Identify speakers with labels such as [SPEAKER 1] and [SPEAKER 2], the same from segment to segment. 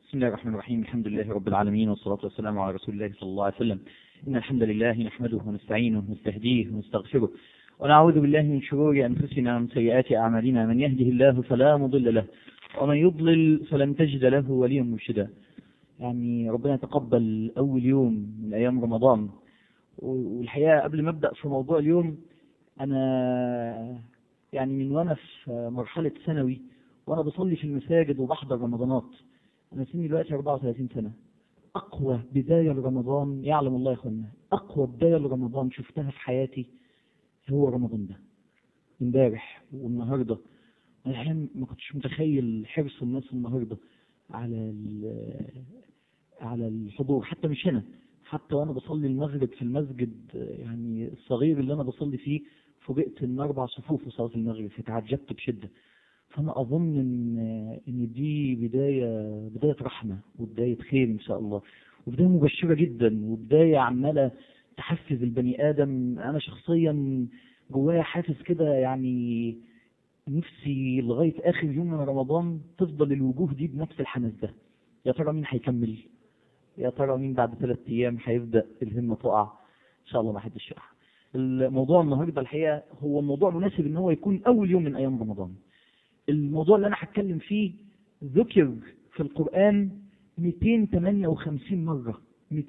[SPEAKER 1] بسم الله الرحمن الرحيم الحمد لله رب العالمين والصلاة والسلام على رسول الله صلى الله عليه وسلم إن الحمد لله نحمده ونستعينه ونستهديه ونستغفره ونعوذ بالله من شرور أنفسنا ومن سيئات أعمالنا من يهده الله فلا مضل له ومن يضلل فلن تجد له وليا مرشدا يعني ربنا يتقبل أول يوم من أيام رمضان والحقيقة قبل ما أبدأ في موضوع اليوم أنا يعني من وأنا في مرحلة ثانوي وأنا بصلي في المساجد وبحضر رمضانات أنا سني دلوقتي 34 سنة أقوى بداية لرمضان يعلم الله يا إخوانا أقوى بداية لرمضان شفتها في حياتي هو رمضان ده امبارح والنهارده أنا الحقيقة ما كنتش متخيل حرص الناس النهارده على على الحضور حتى مش هنا حتى وانا بصلي المغرب في المسجد يعني الصغير اللي انا بصلي فيه فوجئت ان اربع صفوف في صلاه المغرب فتعجبت بشده فانا اظن ان ان دي بدايه بدايه رحمه وبدايه خير ان شاء الله وبدايه مبشره جدا وبدايه عماله تحفز البني ادم انا شخصيا جوايا حافز كده يعني نفسي لغايه اخر يوم من رمضان تفضل الوجوه دي بنفس الحماس ده يا ترى مين هيكمل يا ترى مين بعد ثلاث ايام هيبدا الهمه تقع ان شاء الله ما حدش يقع الموضوع النهارده الحقيقه هو موضوع مناسب ان هو يكون اول يوم من ايام رمضان الموضوع اللي انا هتكلم فيه ذكر في القران 258 مره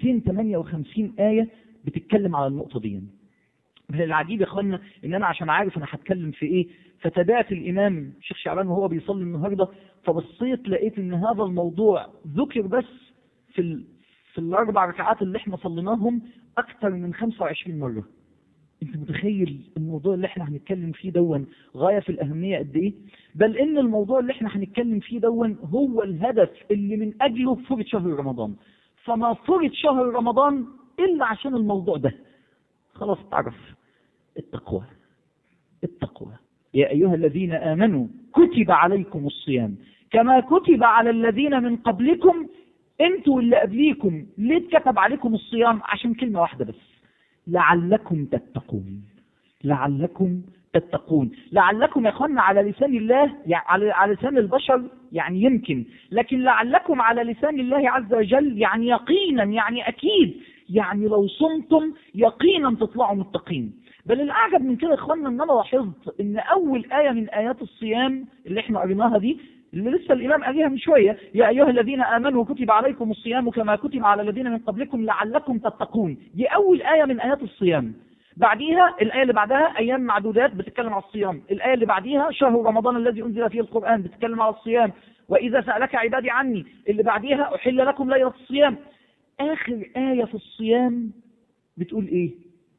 [SPEAKER 1] 258 ايه بتتكلم على النقطه دي من العجيب يا اخوانا ان انا عشان عارف انا هتكلم في ايه فتابعت الامام الشيخ شعبان وهو بيصلي النهارده فبصيت لقيت ان هذا الموضوع ذكر بس في ال... في الاربع ركعات اللي احنا صليناهم اكثر من 25 مره انت متخيل الموضوع اللي احنا هنتكلم فيه دون غايه في الاهميه قد ايه بل ان الموضوع اللي احنا هنتكلم فيه دون هو الهدف اللي من اجله فرض شهر رمضان فما فرض شهر رمضان الا عشان الموضوع ده خلاص اتعرف التقوى التقوى يا أيها الذين آمنوا كتب عليكم الصيام كما كتب على الذين من قبلكم انتوا اللي قبليكم ليه اتكتب عليكم الصيام عشان كلمة واحدة بس لعلكم تتقون لعلكم تتقون لعلكم يا اخوانا على لسان الله يعني على على لسان البشر يعني يمكن لكن لعلكم على لسان الله عز وجل يعني يقينا يعني اكيد يعني لو صمتم يقينا تطلعوا متقين بل الاعجب من كده يا اخوانا ان انا لاحظت ان اول ايه من ايات الصيام اللي احنا قريناها دي اللي لسه الامام قاليها من شويه يا ايها الذين امنوا كتب عليكم الصيام كما كتب على الذين من قبلكم لعلكم تتقون دي اول ايه من ايات الصيام بعديها الآية اللي بعدها أيام معدودات بتتكلم على الصيام الآية اللي بعديها شهر رمضان الذي أنزل فيه القرآن بتتكلم على الصيام وإذا سألك عبادي عني اللي بعديها أحل لكم ليلة الصيام آخر آية في الصيام بتقول إيه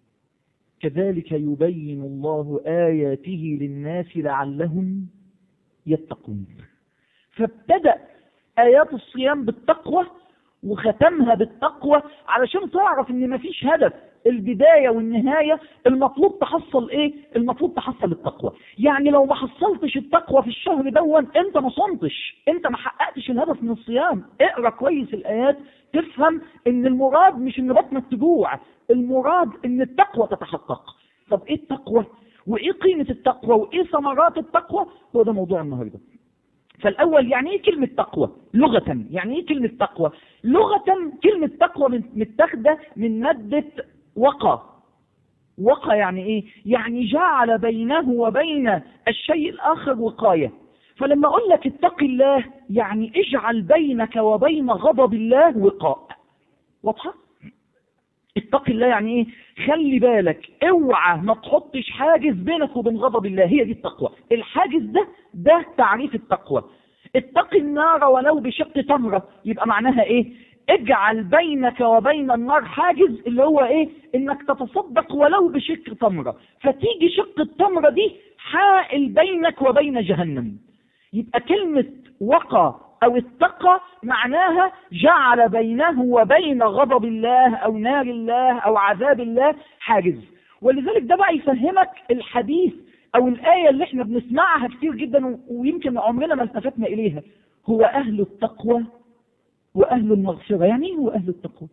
[SPEAKER 1] كذلك يبين الله آياته للناس لعلهم يتقون فابتدأ آيات الصيام بالتقوى وختمها بالتقوى علشان تعرف ان مفيش هدف البداية والنهاية المطلوب تحصل ايه المطلوب تحصل التقوى يعني لو ما حصلتش التقوى في الشهر دون انت ما صمتش انت ما حققتش الهدف من الصيام اقرا كويس الايات تفهم ان المراد مش ان بطنك تجوع المراد ان التقوى تتحقق طب ايه التقوى وايه قيمة التقوى وايه ثمرات التقوى هو ده موضوع النهارده فالاول يعني ايه كلمة تقوى لغة يعني ايه كلمة تقوى لغة كلمة تقوى متاخدة من مادة وقى وقى يعني ايه يعني جعل بينه وبين الشيء الاخر وقاية فلما اقول لك اتق الله يعني اجعل بينك وبين غضب الله وقاء واضحة اتق الله يعني ايه خلي بالك اوعى ما تحطش حاجز بينك وبين غضب الله هي دي التقوى الحاجز ده ده تعريف التقوى اتق النار ولو بشق تمرة يبقى معناها ايه اجعل بينك وبين النار حاجز اللي هو ايه انك تتصدق ولو بشق تمرة فتيجي شق التمرة دي حائل بينك وبين جهنم يبقى كلمة وقى او اتقى معناها جعل بينه وبين غضب الله او نار الله او عذاب الله حاجز ولذلك ده بقى يفهمك الحديث او الايه اللي احنا بنسمعها كتير جدا ويمكن عمرنا ما التفتنا اليها هو اهل التقوى واهل المغفره يعني ايه هو اهل التقوى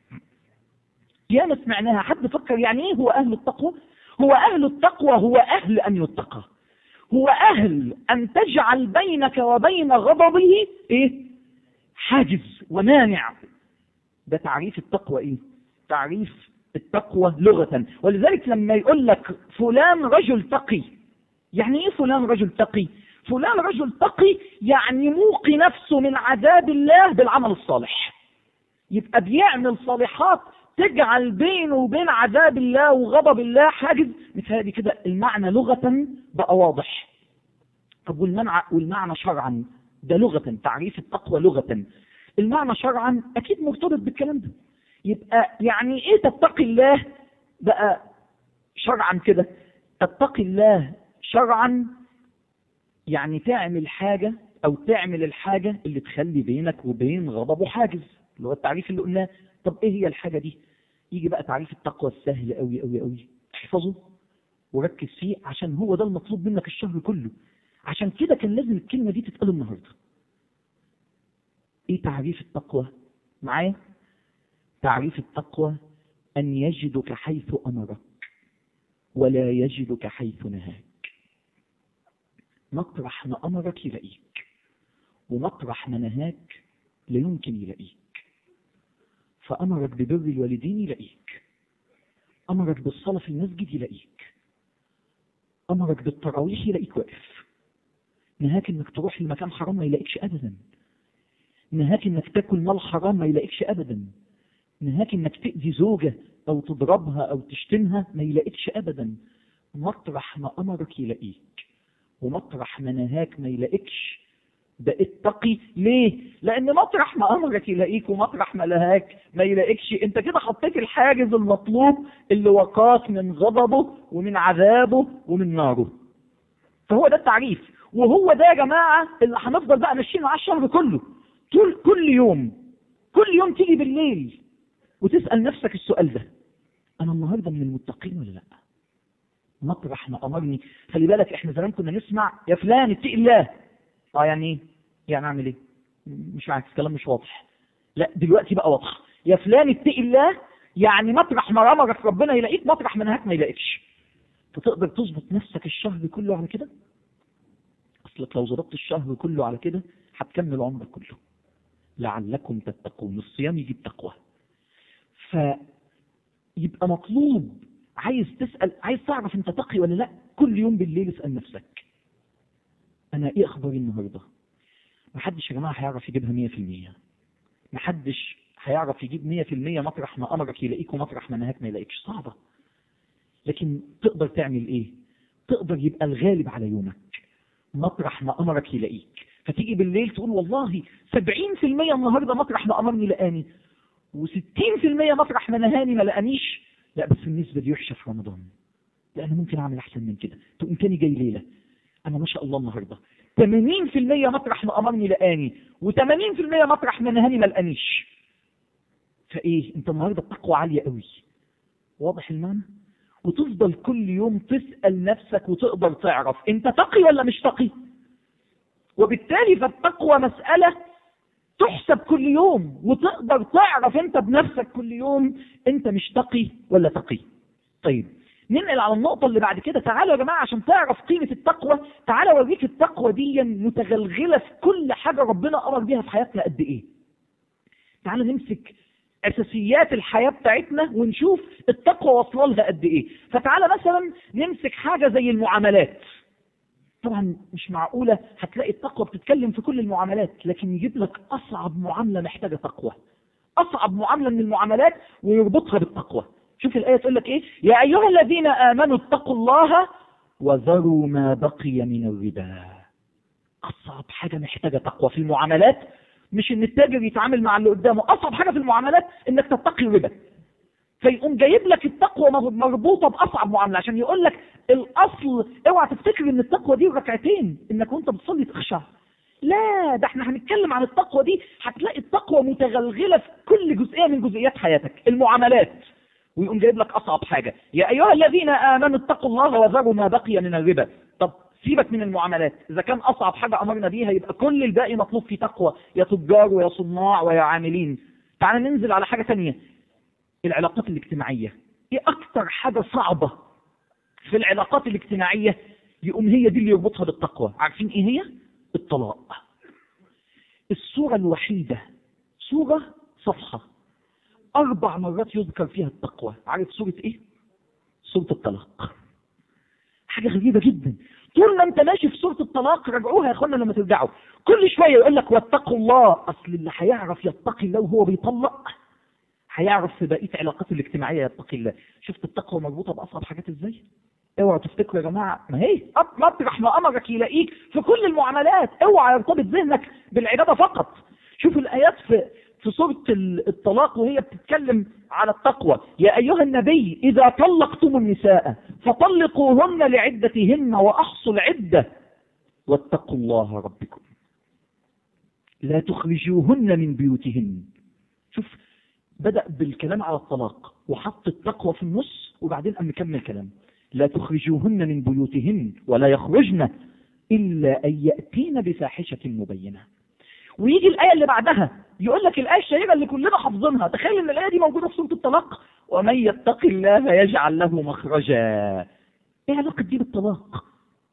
[SPEAKER 1] يا ما سمعناها حد فكر يعني ايه هو اهل التقوى هو اهل التقوى هو اهل ان يتقى هو أهل أن تجعل بينك وبين غضبه إيه؟ حاجز ومانع ده تعريف التقوى ايه تعريف التقوى لغة ولذلك لما يقول لك فلان رجل تقي يعني ايه فلان رجل تقي فلان رجل تقي يعني موقي نفسه من عذاب الله بالعمل الصالح يبقى بيعمل صالحات تجعل بينه وبين عذاب الله وغضب الله حاجز مثالي كده المعنى لغة بقى واضح طب والمعنى والمعنى شرعا ده لغة تعريف التقوى لغة المعنى شرعا اكيد مرتبط بالكلام ده يبقى يعني ايه تتقي الله بقى شرعا كده تتقي الله شرعا يعني تعمل حاجة او تعمل الحاجة اللي تخلي بينك وبين غضبه حاجز اللي هو التعريف اللي قلناه طب ايه هي الحاجة دي يجي بقى تعريف التقوى السهل قوي قوي قوي احفظه وركز فيه عشان هو ده المطلوب منك الشهر كله عشان كده كان لازم الكلمة دي تتقال النهاردة ايه تعريف التقوى معايا تعريف التقوى ان يجدك حيث امرك ولا يجدك حيث نهاك مطرح ما امرك يلاقيك ومطرح ما نهاك لا يمكن يلاقيك فامرك ببر الوالدين يلاقيك امرك بالصلاه في المسجد يلاقيك امرك بالتراويح يلاقيك واقف نهاك انك تروح لمكان حرام ما يلاقيكش ابدا نهاك انك تاكل مال حرام ما يلاقيكش ابدا نهاك انك تأذي زوجة او تضربها او تشتمها ما يلاقيكش ابدا مطرح ما امرك يلاقيك ومطرح ما نهاك ما يلاقيكش بقيت تقي ليه لان مطرح ما امرك يلاقيك ومطرح ما نهاك ما يلاقيكش انت كده حطيت الحاجز المطلوب اللي وقاك من غضبه ومن عذابه ومن ناره فهو ده التعريف وهو ده يا جماعة اللي هنفضل بقى ماشيين على الشهر كله طول كل يوم كل يوم تيجي بالليل وتسأل نفسك السؤال ده أنا النهاردة من المتقين ولا لا مطرح ما أمرني خلي بالك إحنا زمان كنا نسمع يا فلان اتقي الله اه يعني ايه يعني اعمل ايه مش عارف الكلام مش واضح لا دلوقتي بقى واضح يا فلان اتقي الله يعني مطرح ما امرك ربنا يلاقيك مطرح ما نهاك ما يلاقيكش فتقدر تظبط نفسك الشهر كله على كده اصلك لو ظبطت الشهر كله على كده هتكمل عمرك كله لعلكم تتقون الصيام يجيب تقوى فيبقى مطلوب عايز تسأل عايز تعرف انت تقي ولا لا كل يوم بالليل اسأل نفسك انا ايه اخباري النهارده محدش يا جماعه هيعرف يجيبها 100% محدش هيعرف يجيب 100% مطرح ما امرك يلاقيك ومطرح ما نهاك ما يلاقيكش صعبه لكن تقدر تعمل ايه تقدر يبقى الغالب على يومك مطرح ما امرك يلاقيك فتيجي بالليل تقول والله 70% النهارده مطرح ما امرني لقاني و60% مطرح ما نهاني ما لقانيش لا بس النسبه دي وحشه في رمضان لا انا ممكن اعمل احسن من كده تقوم تاني جاي ليله انا ما شاء الله النهارده 80% مطرح ما امرني لقاني و80% مطرح ما نهاني ما لقانيش فايه انت النهارده التقوى عاليه قوي واضح المعنى وتفضل كل يوم تسال نفسك وتقدر تعرف انت تقي ولا مش تقي وبالتالي فالتقوى مساله تحسب كل يوم وتقدر تعرف انت بنفسك كل يوم انت مش تقي ولا تقي طيب ننقل على النقطة اللي بعد كده تعالوا يا جماعة عشان تعرف قيمة التقوى تعالى اوريك التقوى دي متغلغلة في كل حاجة ربنا أمر بيها في حياتنا قد إيه تعالى نمسك أساسيات الحياة بتاعتنا ونشوف التقوى واصله لها قد إيه فتعالى مثلا نمسك حاجة زي المعاملات طبعا مش معقولة هتلاقي التقوى بتتكلم في كل المعاملات لكن يجيب لك أصعب معاملة محتاجة تقوى أصعب معاملة من المعاملات ويربطها بالتقوى شوف الآية تقول لك إيه يا أيها الذين آمنوا اتقوا الله وذروا ما بقي من الربا أصعب حاجة محتاجة تقوى في المعاملات مش إن التاجر يتعامل مع اللي قدامه أصعب حاجة في المعاملات إنك تتقي الربا فيقوم جايب لك التقوى مربوطة بأصعب معاملة عشان يقول لك الأصل اوعى تفتكر إن التقوى دي ركعتين إنك وأنت بتصلي تخشع لا ده احنا هنتكلم عن التقوى دي هتلاقي التقوى متغلغلة في كل جزئية من جزئيات حياتك المعاملات ويقوم جايب لك أصعب حاجة يا أيها الذين آمنوا اتقوا الله وذروا ما بقي من الربا طب سيبك من المعاملات إذا كان أصعب حاجة أمرنا بيها يبقى كل الباقي مطلوب فيه تقوى يا تجار ويا صناع ويا عاملين تعال ننزل على حاجة تانية العلاقات الاجتماعية ايه اكتر حاجة صعبة في العلاقات الاجتماعية يقوم هي دي اللي يربطها بالتقوى عارفين ايه هي الطلاق السورة الوحيدة سورة صفحة أربع مرات يذكر فيها التقوى عارف سورة إيه؟ سورة الطلاق حاجة غريبة جدا طول ما انت ماشي في سورة الطلاق راجعوها يا اخوانا لما ترجعوا كل شوية يقول لك واتقوا الله اصل اللي هيعرف يتقي الله وهو بيطلق هيعرف في بقية علاقاته الاجتماعية يتقي الله شفت التقوى مربوطة بأصعب حاجات ازاي اوعوا تفتكروا يا جماعة ما هي مطرح ما امرك يلاقيك في كل المعاملات اوعى يرتبط ذهنك بالعبادة فقط شوف الايات في في سورة الطلاق وهي بتتكلم على التقوى يا أيها النبي إذا طلقتم النساء فطلقوهن لعدتهن وأحصوا العدة واتقوا الله ربكم لا تخرجوهن من بيوتهن شوف بدأ بالكلام على الطلاق وحط التقوى في النص وبعدين قام مكمل كلام لا تخرجوهن من بيوتهن ولا يخرجن إلا أن يأتين بفاحشة مبينة ويجي الآية اللي بعدها يقول لك الآية الشهيرة اللي كلنا حافظينها تخيل إن الآية دي موجودة في سورة الطلاق ومن يتق الله يجعل له مخرجا إيه علاقة دي بالطلاق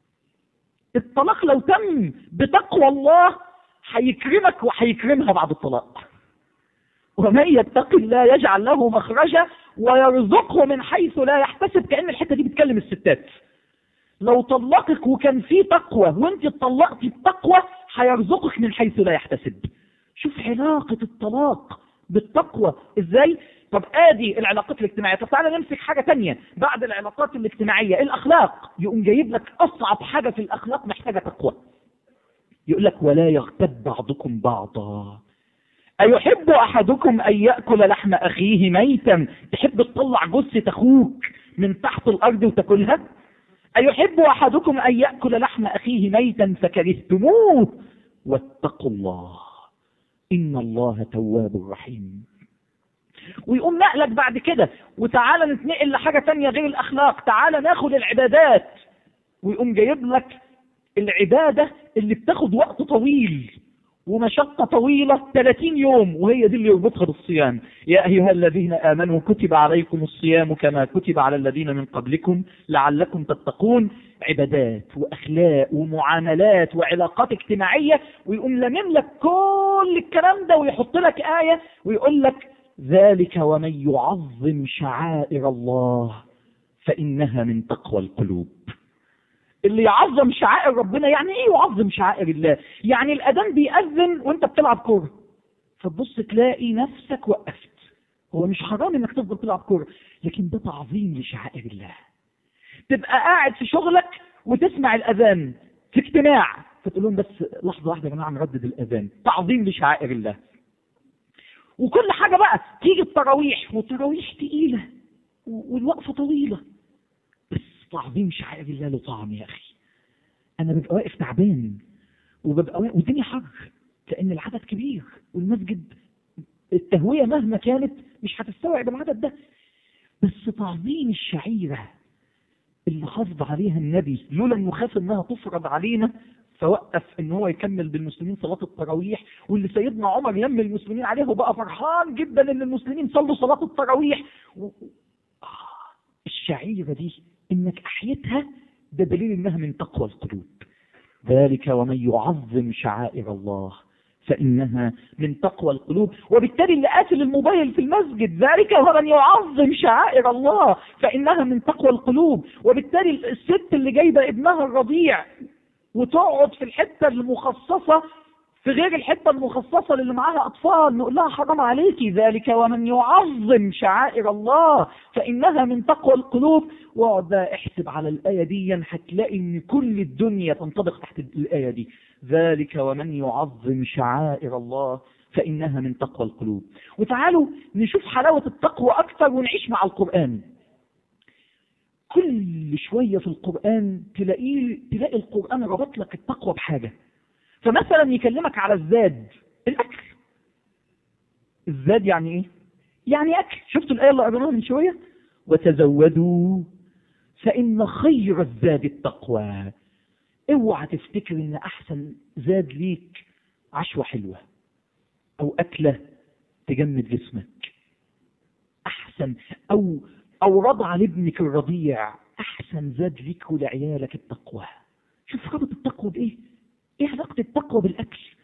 [SPEAKER 1] الطلاق لو تم بتقوى الله هيكرمك وهيكرمها بعد الطلاق ومن يتق الله يجعل له مخرجا ويرزقه من حيث لا يحتسب كأن الحتة دي بتكلم الستات لو طلقك وكان في تقوى وانت اتطلقتي بتقوى هيرزقك من حيث لا يحتسب شوف علاقة الطلاق بالتقوى ازاي طب ادي العلاقات الاجتماعية طب تعالى نمسك حاجة تانية بعد العلاقات الاجتماعية الاخلاق يقوم جايب لك اصعب حاجة في الاخلاق محتاجة تقوى يقول لك ولا يغتب بعضكم بعضا أيحب أحدكم أن يأكل لحم أخيه ميتا تحب تطلع جثة أخوك من تحت الأرض وتاكلها أيحب أحدكم أن يأكل لحم أخيه ميتا فكرهتموه واتقوا الله إن الله تواب رحيم ويقوم نقلك بعد كده وتعالى نتنقل لحاجة تانية غير الأخلاق تعالى ناخد العبادات ويقوم جايب لك العبادة اللي بتاخد وقت طويل ومشقة طويلة 30 يوم وهي دي اللي يربطها بالصيام يا أيها الذين آمنوا كتب عليكم الصيام كما كتب على الذين من قبلكم لعلكم تتقون عبادات وأخلاق ومعاملات وعلاقات اجتماعية ويقوم لمم لك كل الكلام ده ويحط لك آية ويقول لك ذلك ومن يعظم شعائر الله فإنها من تقوى القلوب اللي يعظم شعائر ربنا يعني ايه يعظم شعائر الله يعني الاذان بيأذن وانت بتلعب كوره فتبص تلاقي نفسك وقفت هو مش حرام انك تفضل تلعب كوره لكن ده تعظيم لشعائر الله تبقى قاعد في شغلك وتسمع الاذان في اجتماع فتقول لهم بس لحظه واحده يا جماعه نردد الاذان تعظيم لشعائر الله وكل حاجه بقى تيجي التراويح والتراويح تقيله والوقفه طويله بس تعظيم شعائر الله له طعم يا اخي انا ببقى واقف تعبان وببقى واقف والدنيا حر لان العدد كبير والمسجد التهويه مهما كانت مش هتستوعب العدد ده بس تعظيم الشعيره اللي حافظ عليها النبي لولا انه خاف انها تفرض علينا فوقف ان هو يكمل بالمسلمين صلاة التراويح واللي سيدنا عمر لم المسلمين عليه وبقى فرحان جدا ان المسلمين صلوا صلاة التراويح و... آه الشعيرة دي انك احيتها ده دليل انها من تقوى القلوب ذلك ومن يعظم شعائر الله فإنها من تقوى القلوب وبالتالي اللي قاتل الموبايل في المسجد ذلك ومن يعظم شعائر الله فإنها من تقوى القلوب وبالتالي الست اللي جايبة ابنها الرضيع وتقعد في الحتة المخصصة في غير الحتة المخصصة اللي معاها أطفال نقول لها حرام عليكي ذلك ومن يعظم شعائر الله فإنها من تقوى القلوب واقعد بقى احسب على الآية دي هتلاقي إن كل الدنيا تنطبق تحت الآية دي ذلك ومن يعظم شعائر الله فإنها من تقوى القلوب وتعالوا نشوف حلاوة التقوى أكثر ونعيش مع القرآن كل شوية في القرآن تلاقيه تلاقي القرآن ربط لك التقوى بحاجة فمثلا يكلمك على الزاد الأكل الزاد يعني إيه؟ يعني أكل شفتوا الآية اللي قريناها من شوية وتزودوا فإن خير الزاد التقوى اوعى تفتكر ان احسن زاد ليك عشوة حلوة او اكلة تجمد جسمك احسن او او رضع لابنك الرضيع احسن زاد ليك ولعيالك التقوى شوف ربط التقوى بايه ايه علاقة التقوى بالاكل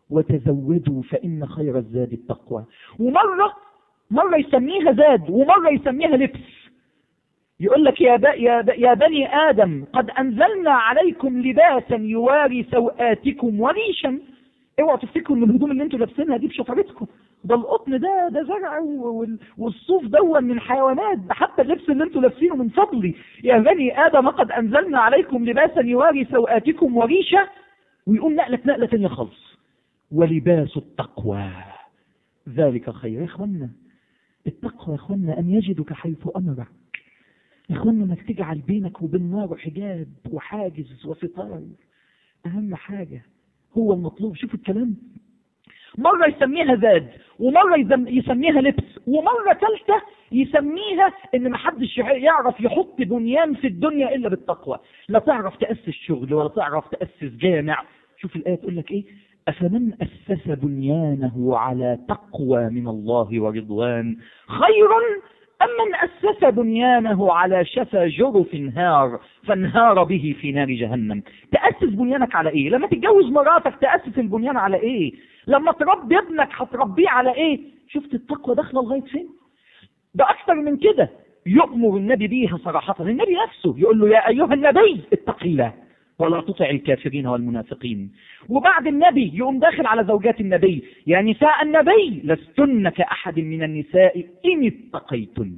[SPEAKER 1] وتزودوا فإن خير الزاد التقوى ومرة مرة يسميها زاد ومرة يسميها لبس يقول لك يا, ب... يا, ب... يا بني آدم قد أنزلنا عليكم لباسا يواري سوآتكم وريشا اوعوا تفتكروا ان الهدوم اللي انتوا لابسينها دي بشطارتكم ده القطن ده ده زرع وال... والصوف دون من حيوانات ده حتى اللبس اللي انتوا لابسينه من فضلي يا بني ادم قد انزلنا عليكم لباسا يواري سوآتكم وريشا ويقول نقلة نقلة تانية خالص ولباس التقوى ذلك خير يا اخوانا التقوى يا اخوانا ان يجدك حيث امرك يا اخوانا انك تجعل بينك وبين النار حجاب وحاجز وستار اهم حاجه هو المطلوب شوف الكلام مرة يسميها زاد ومرة يسميها لبس ومرة ثالثة يسميها ان محدش يعرف يحط بنيان في الدنيا الا بالتقوى لا تعرف تأسس شغل ولا تعرف تأسس جامع شوف الآية تقول لك ايه أفمن أسس بنيانه على تقوى من الله ورضوان خير أم من أسس بنيانه على شفا جرف نهار فانهار به في نار جهنم تأسس بنيانك على إيه لما تتجوز مراتك تأسس البنيان على إيه لما تربي ابنك هتربيه على إيه شفت التقوى داخله لغاية فين ده أكثر من كده يؤمر النبي بيها صراحة النبي نفسه يقول له يا أيها النبي اتق الله ولا تطع الكافرين والمنافقين وبعد النبي يقوم داخل على زوجات النبي يا نساء النبي لستن كأحد من النساء إن اتقيتن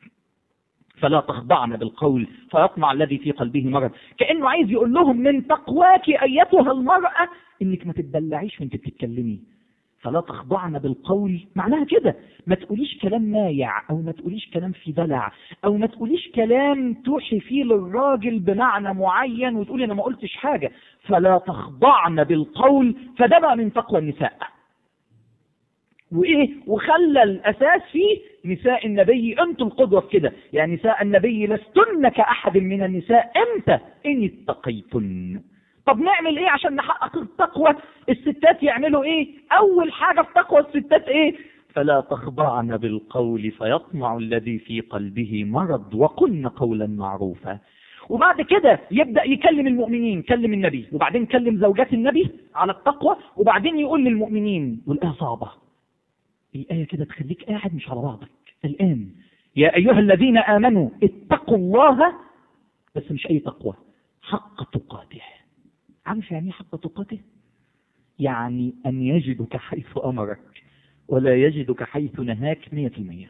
[SPEAKER 1] فلا تخضعن بالقول فيطمع الذي في قلبه مرض كأنه عايز يقول لهم من تقواك أيتها المرأة إنك ما تتدلعيش وانت بتتكلمي فلا تخضعن بالقول معناها كده ما تقوليش كلام مايع او ما تقوليش كلام في دلع او ما تقوليش كلام توحي فيه للراجل بمعنى معين وتقولي انا ما قلتش حاجة فلا تخضعن بالقول فده بقى من تقوى النساء وايه وخلى الاساس فيه نساء النبي انتم القدوه في كده يا نساء النبي لستن كاحد من النساء امتى ان اتقيتن طب نعمل ايه عشان نحقق التقوى الستات يعملوا ايه اول حاجة في تقوى الستات ايه فلا تخضعن بالقول فيطمع الذي في قلبه مرض وقلن قولا معروفا وبعد كده يبدأ يكلم المؤمنين كلم النبي وبعدين كلم زوجات النبي على التقوى وبعدين يقول للمؤمنين والآية صعبة الآية كده تخليك قاعد مش على بعضك الآن يا أيها الذين آمنوا اتقوا الله بس مش أي تقوى حق تقاته عارف يعني حق تقاته يعني أن يجدك حيث أمرك ولا يجدك حيث نهاك مية في المية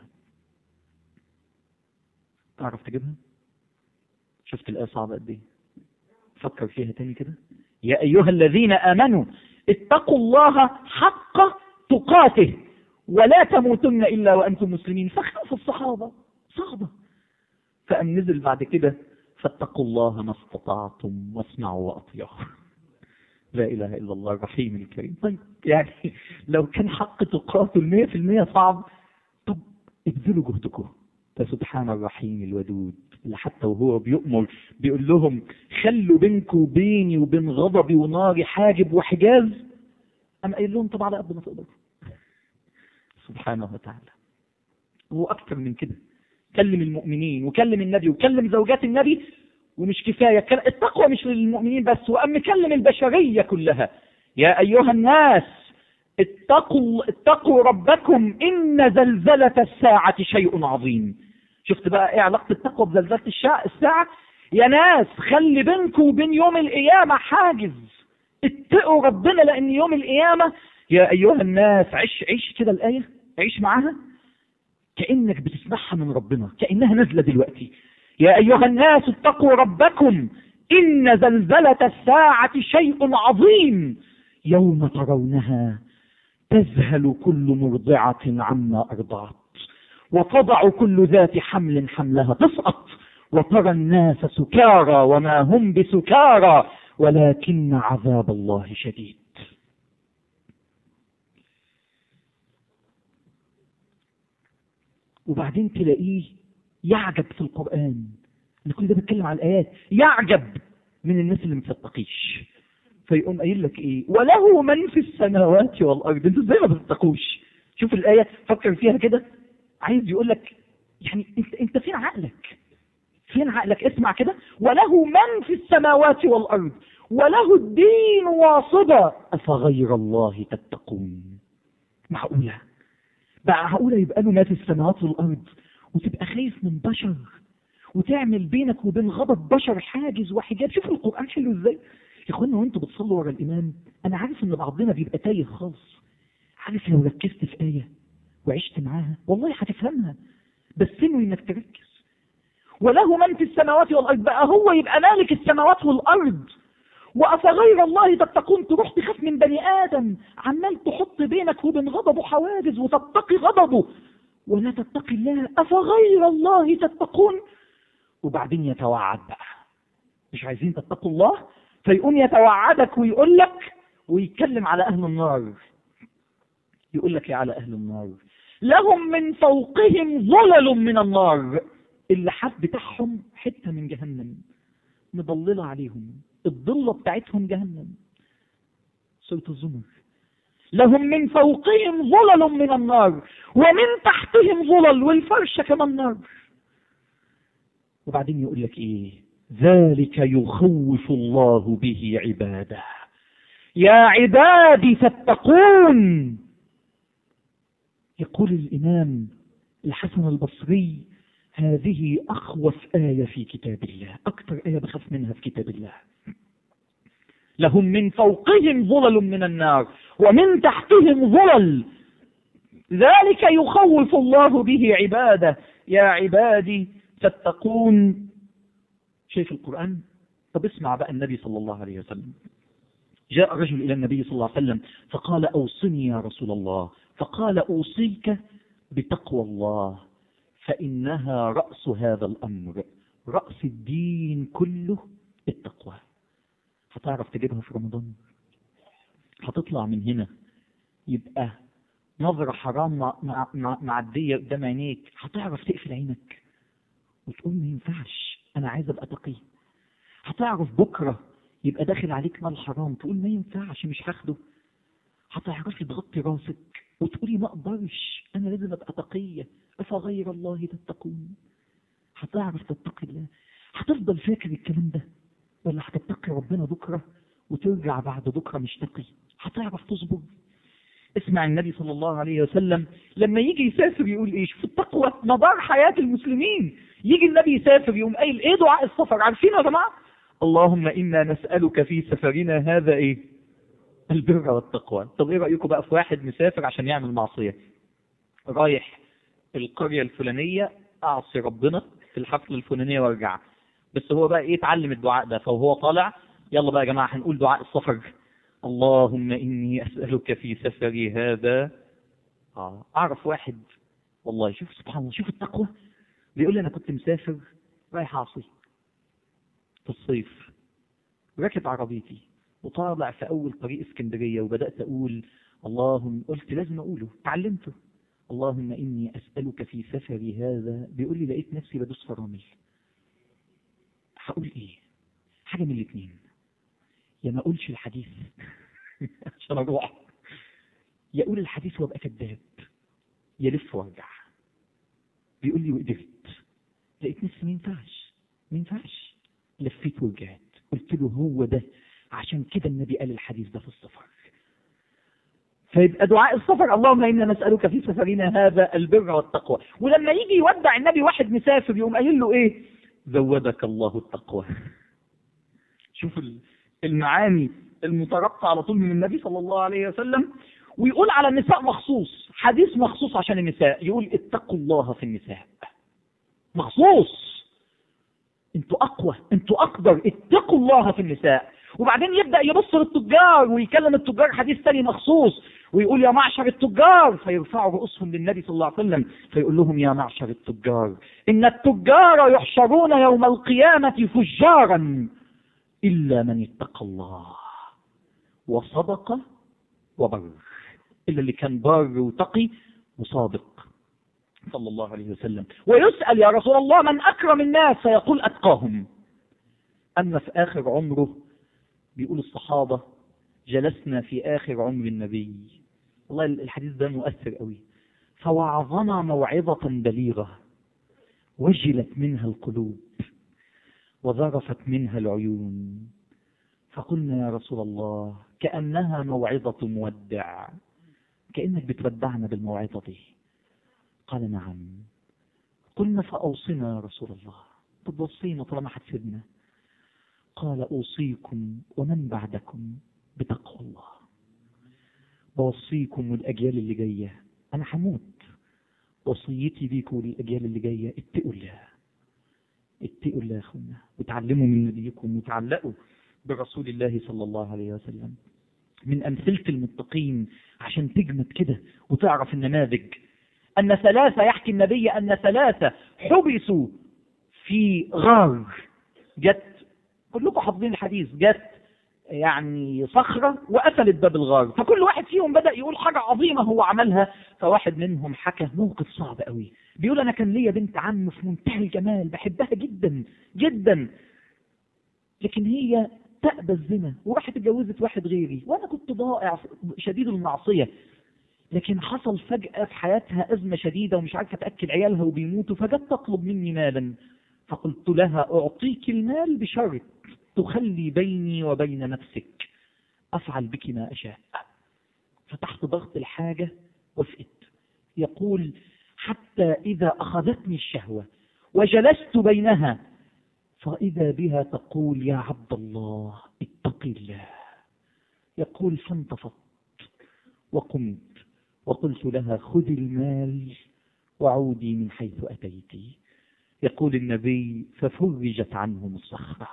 [SPEAKER 1] تعرف تجيبها شفت الآية صعبة قد ايه فكر فيها تاني كده يا أيها الذين آمنوا اتقوا الله حق تقاته ولا تموتن إلا وأنتم مسلمين فاختلف الصحابة صعبة فأم نزل بعد كده فاتقوا الله ما استطعتم واسمعوا وأطيعوا لا إله إلا الله الرحيم الكريم طيب يعني لو كان حق تقاته المية في المية صعب طب ابذلوا جهدكم ده سبحان الرحيم الودود اللي حتى وهو بيؤمر بيقول لهم خلوا بينكم وبيني وبين غضبي وناري حاجب وحجاز أم قايل لهم طب على قد ما تقدروا سبحانه وتعالى هو أكثر من كده كلم المؤمنين وكلم النبي وكلم زوجات النبي ومش كفاية التقوى مش للمؤمنين بس وأم كلم البشرية كلها يا أيها الناس اتقوا, اتقوا ربكم إن زلزلة الساعة شيء عظيم شفت بقى ايه علاقة التقوى بزلزلة الساعة يا ناس خلي بينكم وبين يوم القيامة حاجز اتقوا ربنا لأن يوم القيامة يا أيها الناس عيش عيش كده الآية عيش معاها كأنك بتسمعها من ربنا كأنها نازلة دلوقتي يا أيها الناس اتقوا ربكم إن زلزلة الساعة شيء عظيم يوم ترونها تذهل كل مرضعة عما أرضعت وتضع كل ذات حمل حملها تسقط وترى الناس سكارى وما هم بسكارى ولكن عذاب الله شديد وبعدين تلاقيه يعجب في القرآن أنا كل ده بتكلم على الآيات يعجب من الناس اللي متتقيش فيقوم قايل لك ايه وله من في السماوات والارض انتوا ازاي ما بتتقوش شوف الايه فكر فيها كده عايز يقول لك يعني انت انت فين عقلك فين عقلك اسمع كده وله من في السماوات والارض وله الدين واصبا أفغير الله تتقون معقولة بقى معقولة يبقى له ما في السماوات والأرض وتبقى خايف من بشر وتعمل بينك وبين غضب بشر حاجز وحجاب شوفوا القرآن حلو ازاي يا اخوانا وانتوا بتصلوا ورا الإمام أنا عارف إن بعضنا بيبقى تايه خالص عارف لو ركزت في آية وعشت معاها والله هتفهمها بس انوي انك تركز وله من في السماوات والارض بقى هو يبقى مالك السماوات والارض وافغير الله تتقون تروح تخاف من بني ادم عمال تحط بينك وبين غضبه حواجز وتتقي غضبه ولا تتقي الله افغير الله تتقون وبعدين يتوعد بقى مش عايزين تتقوا الله فيقوم يتوعدك ويقول لك ويتكلم على اهل النار يقول لك يا على اهل النار لهم من فوقهم ظلل من النار اللحاف بتاعهم حته من جهنم مضلله عليهم الضله بتاعتهم جهنم سوره الزمر لهم من فوقهم ظلل من النار ومن تحتهم ظلل والفرشه كمان نار وبعدين يقول لك ايه ذلك يخوف الله به عباده يا عبادي فاتقون يقول الإمام الحسن البصري هذه أخوف آية في كتاب الله أكثر آية بخاف منها في كتاب الله لهم من فوقهم ظلل من النار ومن تحتهم ظلل ذلك يخوف الله به عباده يا عبادي تتقون شايف القرآن طب اسمع بقى النبي صلى الله عليه وسلم جاء رجل إلى النبي صلى الله عليه وسلم فقال أوصني يا رسول الله فقال أوصيك بتقوى الله فإنها رأس هذا الأمر رأس الدين كله التقوى هتعرف تجيبها في رمضان هتطلع من هنا يبقى نظرة حرام مع- مع- مع- معدية قدام عينيك هتعرف تقفل عينك وتقول ما ينفعش أنا عايز أبقى تقي هتعرف بكرة يبقى داخل عليك مال حرام تقول ما ينفعش مش هاخده هتعرفي تغطي راسك وتقولي ما اقدرش انا لازم ابقى تقيه افغير الله تتقون هتعرف تتقي الله هتفضل فاكر الكلام ده ولا هتتقي ربنا بكره وترجع بعد بكره مش تقي هتعرف تصبر اسمع النبي صلى الله عليه وسلم لما يجي يسافر يقول ايه شوف التقوى مدار حياه المسلمين يجي النبي يسافر يقوم قايل ايه دعاء السفر عارفين يا جماعه اللهم انا نسالك في سفرنا هذا ايه البر والتقوى طب ايه رايكم بقى في واحد مسافر عشان يعمل معصيه رايح القريه الفلانيه اعصي ربنا في الحفله الفلانيه وارجع بس هو بقى ايه اتعلم الدعاء ده فهو طالع يلا بقى يا جماعه هنقول دعاء السفر اللهم اني اسالك في سفري هذا اه اعرف واحد والله شوف سبحان الله شوف التقوى بيقول لي انا كنت مسافر رايح اعصي في الصيف راكب عربيتي وطالع في اول طريق اسكندريه وبدات اقول اللهم قلت لازم اقوله تعلمته اللهم اني اسالك في سفري هذا بيقول لي لقيت نفسي بدوس فرامل هقول ايه حاجه من الاثنين يا ما اقولش الحديث عشان اروح يا اقول الحديث وابقى كذاب يلف وارجع بيقول لي وقدرت لقيت نفسي ما ينفعش ما ينفعش لفيت ورجعت قلت له هو ده عشان كده النبي قال الحديث ده في السفر فيبقى دعاء السفر اللهم انا نسالك في سفرنا هذا البر والتقوى ولما يجي يودع النبي واحد مسافر يقوم قايل له ايه زودك الله التقوى شوف ال- المعاني المترقى على طول من النبي صلى الله عليه وسلم ويقول على النساء مخصوص حديث مخصوص عشان النساء يقول اتقوا الله في النساء مخصوص انتوا اقوى انتوا اقدر اتقوا الله في النساء وبعدين يبدا يبص للتجار ويكلم التجار حديث ثاني مخصوص ويقول يا معشر التجار فيرفعوا رؤوسهم للنبي صلى الله عليه وسلم فيقول لهم يا معشر التجار ان التجار يحشرون يوم القيامه فجارا الا من اتقى الله وصدق وبر الا اللي كان بار وتقي وصادق صلى الله عليه وسلم ويسأل يا رسول الله من أكرم الناس فيقول أتقاهم أما في آخر عمره بيقول الصحابة جلسنا في آخر عمر النبي والله الحديث ده مؤثر قوي فوعظنا موعظة بليغة وجلت منها القلوب وذرفت منها العيون فقلنا يا رسول الله كأنها موعظة مودع كأنك بتودعنا بالموعظة دي قال نعم قلنا فأوصنا يا رسول الله طب وصينا طالما هتسيبنا قال أوصيكم ومن بعدكم بتقوى الله بوصيكم والأجيال اللي جاية أنا هموت وصيتي ليكم وللأجيال اللي جاية اتقوا الله اتقوا الله يا أخوانا وتعلموا من نبيكم وتعلقوا برسول الله صلى الله عليه وسلم من أمثلة المتقين عشان تجمد كده وتعرف النماذج أن ثلاثة يحكي النبي أن ثلاثة حبسوا في غار جت كلكم حافظين الحديث جت يعني صخرة وقفلت باب الغار فكل واحد فيهم بدأ يقول حاجة عظيمة هو عملها فواحد منهم حكى موقف صعب قوي بيقول أنا كان ليا بنت عم في منتهى الجمال بحبها جدا جدا لكن هي تأبى الزنا وراحت اتجوزت واحد غيري وأنا كنت ضائع شديد المعصية لكن حصل فجأة في حياتها أزمة شديدة ومش عارفة تأكل عيالها وبيموتوا فجت تطلب مني مالا فقلت لها أعطيك المال بشرط تخلي بيني وبين نفسك أفعل بك ما أشاء فتحت ضغط الحاجة وفقت يقول حتى إذا أخذتني الشهوة وجلست بينها فإذا بها تقول يا عبد الله اتق الله يقول فانتفضت وقمت وقلت لها خذي المال وعودي من حيث أتيت يقول النبي ففرجت عنهم الصخرة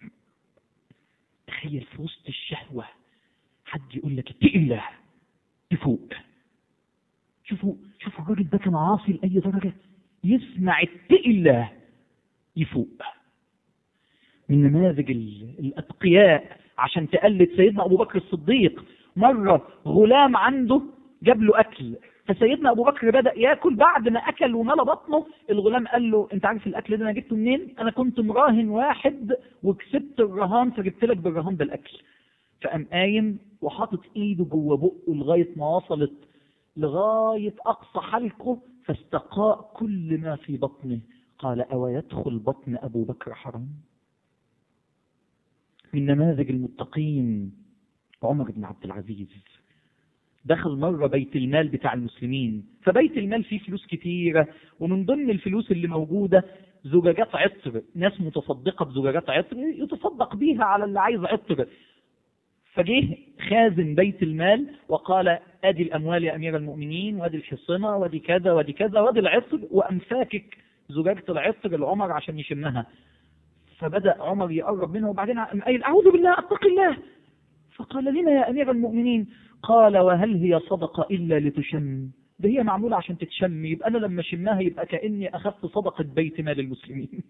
[SPEAKER 1] تخيل في وسط الشهوة حد يقول لك اتق الله تفوق شوفوا شوفوا الراجل ده كان عاصي لأي درجة يسمع اتق الله يفوق من نماذج الأتقياء عشان تقلد سيدنا أبو بكر الصديق مرة غلام عنده جاب له أكل فسيدنا أبو بكر بدأ ياكل بعد ما أكل وملى بطنه الغلام قال له أنت عارف الأكل ده أنا جبته منين؟ أنا كنت مراهن واحد وكسبت الرهان فجبت لك بالرهان ده الأكل فقام قايم وحاطط إيده جوه بقه لغاية ما وصلت لغاية أقصى حلقه فاستقاء كل ما في بطنه قال أو يدخل بطن أبو بكر حرام من نماذج المتقين عمر بن عبد العزيز دخل مرة بيت المال بتاع المسلمين فبيت المال فيه فلوس كتيرة ومن ضمن الفلوس اللي موجودة زجاجات عطر ناس متصدقة بزجاجات عطر يتصدق بيها على اللي عايز عطر فجه خازن بيت المال وقال ادي الاموال يا امير المؤمنين وادي الحصنه وادي كذا وادي كذا وادي العطر وقام فاكك زجاجه العطر لعمر عشان يشمها فبدا عمر يقرب منه وبعدين قام قايل اعوذ بالله اتق الله فقال لما يا امير المؤمنين قال وهل هي صدقه الا لتشم ده هي معموله عشان تتشم يبقى انا لما شمها يبقى كاني اخذت صدقه بيت مال المسلمين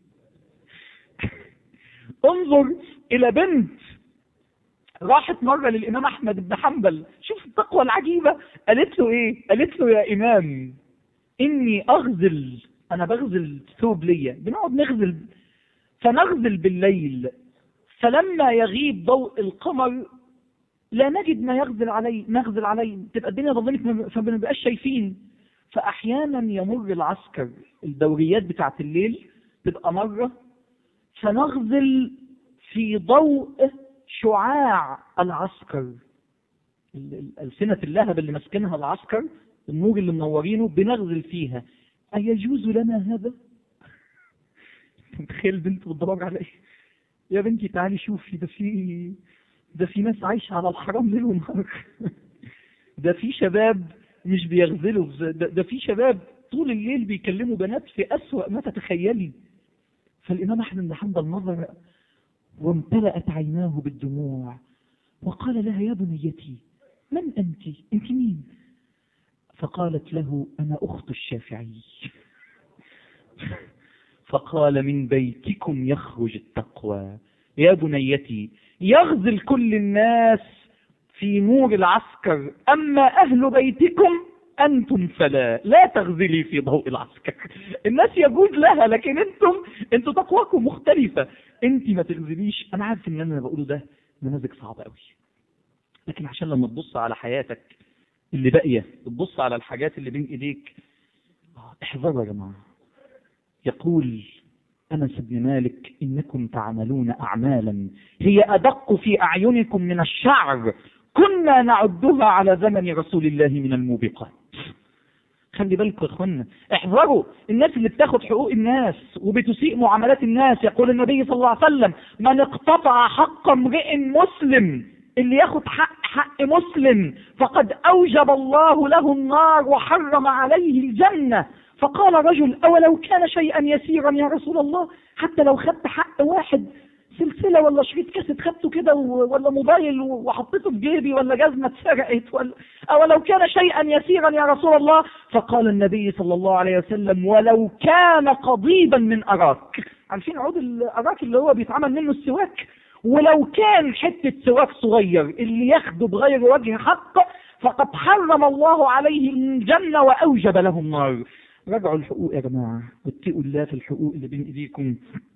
[SPEAKER 1] انظر الى بنت راحت مرة للإمام أحمد بن حنبل شوف التقوى العجيبة قالت له إيه قالت له يا إمام إني أغزل أنا بغزل ثوب ليا بنقعد نغزل فنغزل بالليل فلما يغيب ضوء القمر لا نجد ما يغزل عليه نغزل عليه تبقى الدنيا ظلمت فما بنبقاش شايفين فأحيانا يمر العسكر الدوريات بتاعت الليل تبقى مرة فنغزل في ضوء شعاع العسكر ألسنة اللهب اللي ماسكينها العسكر النور اللي منورينه بنغزل فيها أيجوز لنا هذا؟ تخيل بنت بتدور على ايه؟ يا بنتي تعالي شوفي ده في ده في ناس عايشة على الحرام ليل ونهار ده في شباب مش بيغزلوا ده, ده في شباب طول الليل بيكلموا بنات في أسوأ ما تتخيلي فالإمام أحمد بن حنبل نظر وامتلأت عيناه بالدموع وقال لها يا بنيتي من أنت أنت مين فقالت له أنا أخت الشافعي فقال من بيتكم يخرج التقوى يا بنيتي يغزل كل الناس في نور العسكر أما أهل بيتكم أنتم فلا لا تغزلي في ضوء العسكر الناس يجوز لها لكن أنتم أنتم تقواكم مختلفة أنت ما تغزليش أنا عارف إن أنا بقوله ده نماذج صعبة قوي لكن عشان لما تبص على حياتك اللي باقية تبص على الحاجات اللي بين إيديك احذروا يا جماعة يقول أنس بن مالك إنكم تعملون أعمالا هي أدق في أعينكم من الشعر كنا نعدها على زمن رسول الله من الموبقات خلي بالكم يا اخوانا احذروا الناس اللي بتاخد حقوق الناس وبتسيء معاملات الناس يقول النبي صلى الله عليه وسلم من اقتطع حق امرئ مسلم اللي ياخد حق حق مسلم فقد اوجب الله له النار وحرم عليه الجنه فقال رجل اولو كان شيئا يسيرا يا رسول الله حتى لو خدت حق واحد سلسله ولا شريط كاسيت خدته كده ولا موبايل وحطيته في جيبي ولا جزمه اتسرقت ولا او لو كان شيئا يسيرا يا رسول الله فقال النبي صلى الله عليه وسلم ولو كان قضيبا من اراك عارفين عود الاراك اللي هو بيتعمل منه السواك ولو كان حته سواك صغير اللي ياخده بغير وجه حق فقد حرم الله عليه الجنه واوجب له النار راجعوا الحقوق يا جماعه واتقوا الله في الحقوق اللي بين ايديكم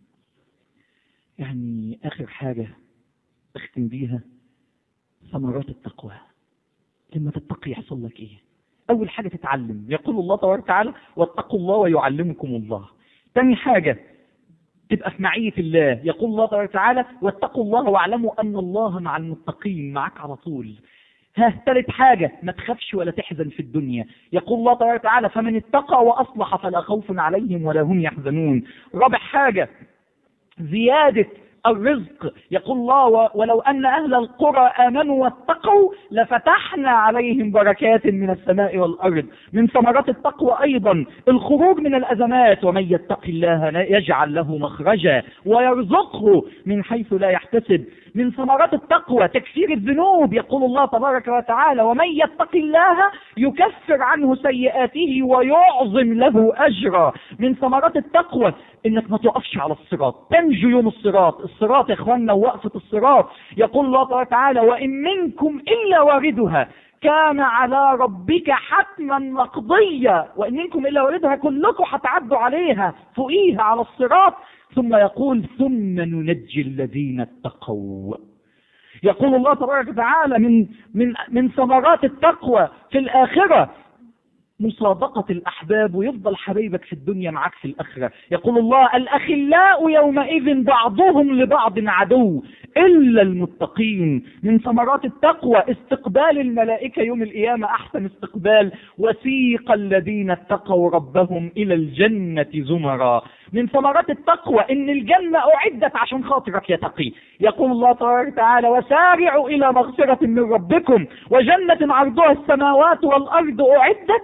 [SPEAKER 1] يعني آخر حاجة أختم بيها ثمرات التقوى لما تتقي يحصل لك إيه أول حاجة تتعلم يقول الله تبارك وتعالى واتقوا الله ويعلمكم الله تاني حاجة تبقى في معية الله يقول الله تبارك وتعالى واتقوا الله واعلموا أن الله مع المتقين معك على طول ها ثالث حاجة ما تخافش ولا تحزن في الدنيا يقول الله تبارك وتعالى فمن اتقى وأصلح فلا خوف عليهم ولا هم يحزنون رابع حاجة زيادة الرزق يقول الله ولو أن أهل القرى آمنوا واتقوا لفتحنا عليهم بركات من السماء والأرض من ثمرات التقوى أيضا الخروج من الأزمات ومن يتق الله يجعل له مخرجا ويرزقه من حيث لا يحتسب من ثمرات التقوى تكفير الذنوب يقول الله تبارك وتعالى ومن يتق الله يكفر عنه سيئاته ويعظم له أجرا من ثمرات التقوى انك ما تقفش على الصراط تنجو يوم الصراط الصراط يا اخواننا وقفة الصراط يقول الله تبارك وتعالى وان منكم الا واردها كان على ربك حتما مقضيا وان منكم الا واردها كلكم هتعدوا عليها فوقيها على الصراط ثم يقول ثم ننجي الذين اتقوا يقول الله تبارك وتعالى من من من ثمرات التقوى في الاخره مصادقة الأحباب ويفضل حبيبك في الدنيا معك في الآخرة يقول الله الأخلاء يومئذ بعضهم لبعض عدو إلا المتقين من ثمرات التقوى استقبال الملائكة يوم القيامة أحسن استقبال وسيق الذين اتقوا ربهم إلى الجنة زمرا من ثمرات التقوى إن الجنة أعدت عشان خاطرك يا تقي يقول الله تبارك وتعالى وسارعوا إلى مغفرة من ربكم وجنة عرضها السماوات والأرض أعدت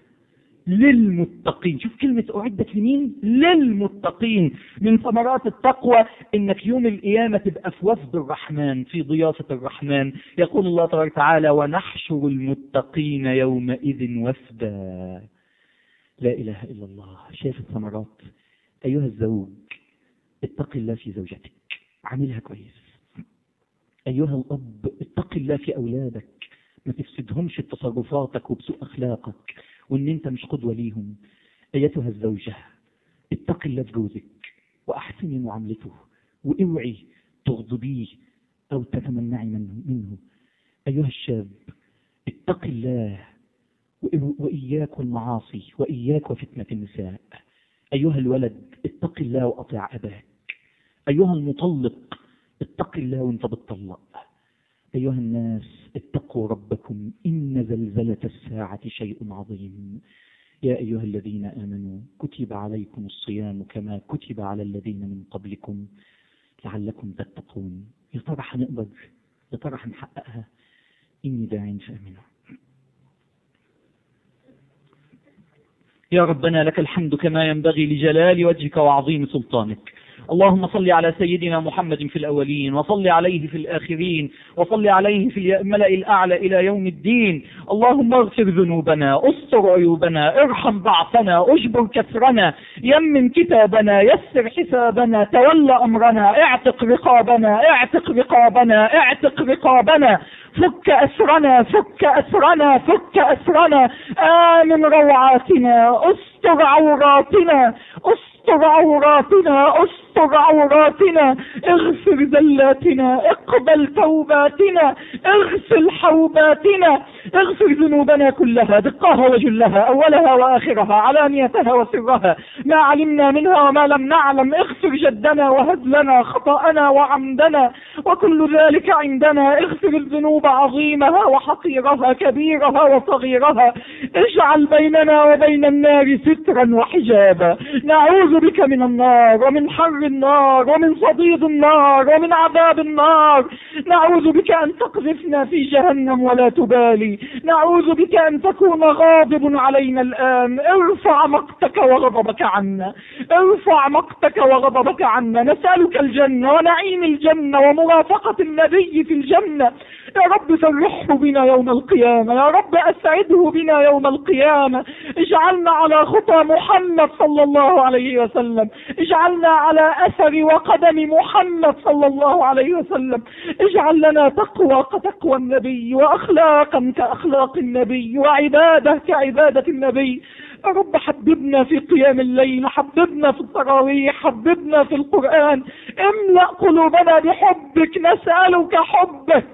[SPEAKER 1] للمتقين شوف كلمة أعدت لمين للمتقين من ثمرات التقوى إنك يوم القيامة تبقى في وفد الرحمن في ضيافة الرحمن يقول الله تبارك وتعالى ونحشر المتقين يومئذ وفدا لا إله إلا الله شايف الثمرات أيها الزوج اتق الله في زوجتك عاملها كويس أيها الأب اتق الله في أولادك ما تفسدهمش بتصرفاتك وبسوء أخلاقك وان انت مش قدوة ليهم ايتها الزوجة اتق الله في جوزك واحسني معاملته واوعي تغضبيه او تتمنعي منه, منه ايها الشاب اتق الله واياك والمعاصي واياك وفتنة النساء ايها الولد اتق الله واطع اباك ايها المطلق اتق الله وانت بتطلق أيها الناس اتقوا ربكم إن زلزلة الساعة شيء عظيم يا أيها الذين آمنوا كتب عليكم الصيام كما كتب على الذين من قبلكم لعلكم تتقون يا ترى هنقدر يا ترى هنحققها إني داع فآمنوا يا ربنا لك الحمد كما ينبغي لجلال وجهك وعظيم سلطانك اللهم صل على سيدنا محمد في الأولين وصل عليه في الآخرين وصل عليه في الملأ الأعلى إلى يوم الدين اللهم اغفر ذنوبنا استر عيوبنا ارحم ضعفنا اجبر كسرنا يمن كتابنا يسر حسابنا تولى أمرنا اعتق رقابنا اعتق رقابنا اعتق رقابنا فك أسرنا فك أسرنا فك أسرنا آمن روعاتنا استر عوراتنا استر
[SPEAKER 2] استر عوراتنا استر عوراتنا اغفر زلاتنا اقبل توباتنا اغسل حوباتنا اغفر ذنوبنا كلها دقها وجلها اولها واخرها علانيتها وسرها ما علمنا منها وما لم نعلم اغفر جدنا وهزلنا خطأنا وعمدنا وكل ذلك عندنا اغفر الذنوب عظيمها وحقيرها كبيرها وصغيرها اجعل بيننا وبين النار سترا وحجابا نعوذ بك من النار ومن حر النار ومن صديد النار ومن عذاب النار نعوذ بك ان تقذفنا في جهنم ولا تبالي نعوذ بك ان تكون غاضب علينا الان ارفع مقتك وغضبك عنا ارفع مقتك وغضبك عنا نسألك الجنة ونعيم الجنة ومرافقة النبي في الجنة يا رب فرحه بنا يوم القيامة يا رب أسعده بنا يوم القيامة اجعلنا على خطى محمد صلى الله عليه وسلم اجعلنا على أثر وقدم محمد صلى الله عليه وسلم اجعل لنا تقوى كتقوى النبي وأخلاقا كأخلاق النبي وعبادة كعبادة النبي يا رب حببنا في قيام الليل حببنا في التراويح حببنا في القرآن املأ قلوبنا بحبك نسألك حبك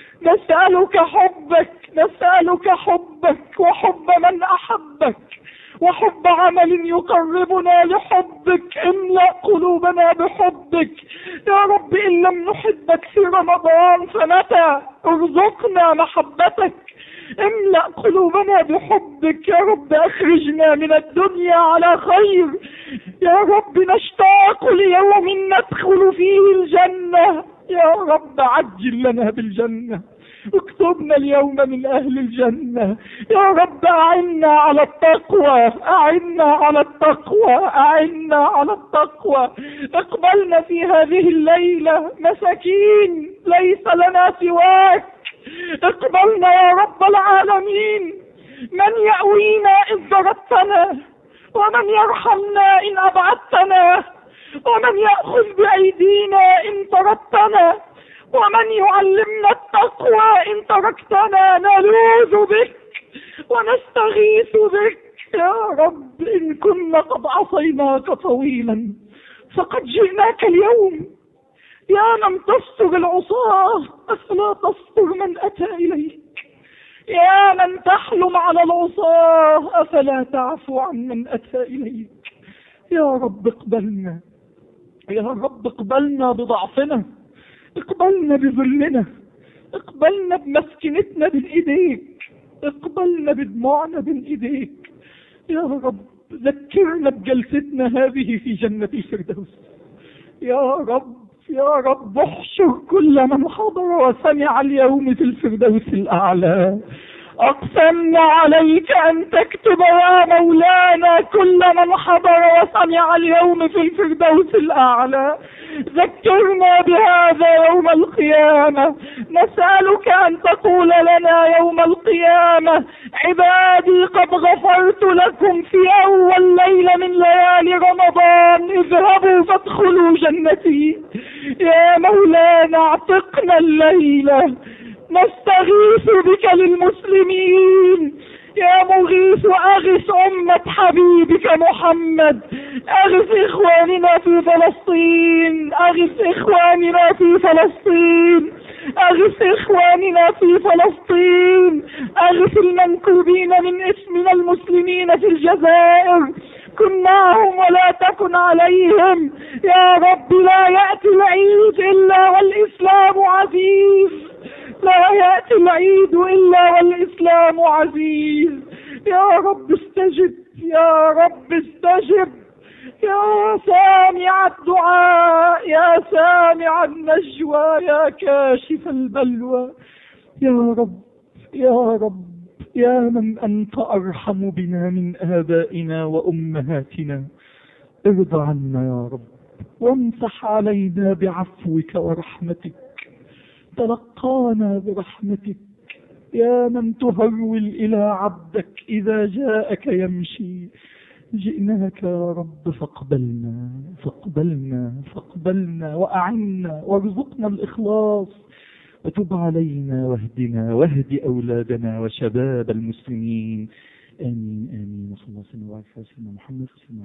[SPEAKER 2] نسألك حبك نسألك حبك وحب من أحبك وحب عمل يقربنا لحبك املأ قلوبنا بحبك يا رب إن لم نحبك في رمضان فمتى ارزقنا محبتك املأ قلوبنا بحبك يا رب اخرجنا من الدنيا على خير يا رب نشتاق ليوم ندخل فيه الجنة يا رب عجل لنا بالجنة اكتبنا اليوم من اهل الجنة يا رب اعنا على التقوى اعنا على التقوى اعنا على التقوى اقبلنا في هذه الليلة مساكين ليس لنا سواك اقبلنا يا رب العالمين من يأوينا إذ ضربتنا ومن يرحمنا إن أبعدتنا ومن يأخذ بأيدينا إن طردتنا ومن يعلمنا التقوى إن تركتنا نلوذ بك ونستغيث بك يا رب إن كنا قد عصيناك طويلا فقد جئناك اليوم يا من تستر العصاة أفلا تستر من أتى إليك يا من تحلم على العصاة أفلا تعفو عن من أتى إليك يا رب اقبلنا يا رب اقبلنا بضعفنا اقبلنا بذلنا اقبلنا بمسكنتنا بين ايديك اقبلنا بدموعنا بين ايديك يا رب ذكرنا بجلستنا هذه في جنة الفردوس يا رب يا رب احشر كل من حضر وسمع اليوم في الفردوس الأعلى أقسمنا عليك أن تكتب يا مولانا كل من حضر وسمع اليوم في الفردوس الأعلى ذكرنا بهذا يوم القيامة نسألك أن تقول لنا يوم القيامة عبادي قد غفرت لكم في أول ليلة من ليالي رمضان اذهبوا فادخلوا جنتي يا مولانا اعتقنا الليلة نستغيث بك للمسلمين يا مغيث أغث أمة حبيبك محمد أغث إخواننا في فلسطين أغث إخواننا في فلسطين أغث إخواننا في فلسطين أغث المنكوبين من اسمنا المسلمين في الجزائر كن معهم ولا تكن عليهم يا رب لا يأتي العيد إلا والإسلام عزيز لا يأتي العيد إلا والإسلام عزيز يا رب استجب يا رب استجب يا سامع الدعاء يا سامع النجوى يا كاشف البلوى يا رب يا رب يا من أنت أرحم بنا من آبائنا وأمهاتنا ارضى عنا يا رب وامسح علينا بعفوك ورحمتك تلقانا برحمتك يا من تهرول إلى عبدك إذا جاءك يمشي جئناك يا رب فاقبلنا فاقبلنا فاقبلنا وأعنا وارزقنا الإخلاص وتب علينا واهدنا واهد أولادنا وشباب المسلمين آمين آمين وصلى الله وسلم وبارك على سيدنا محمد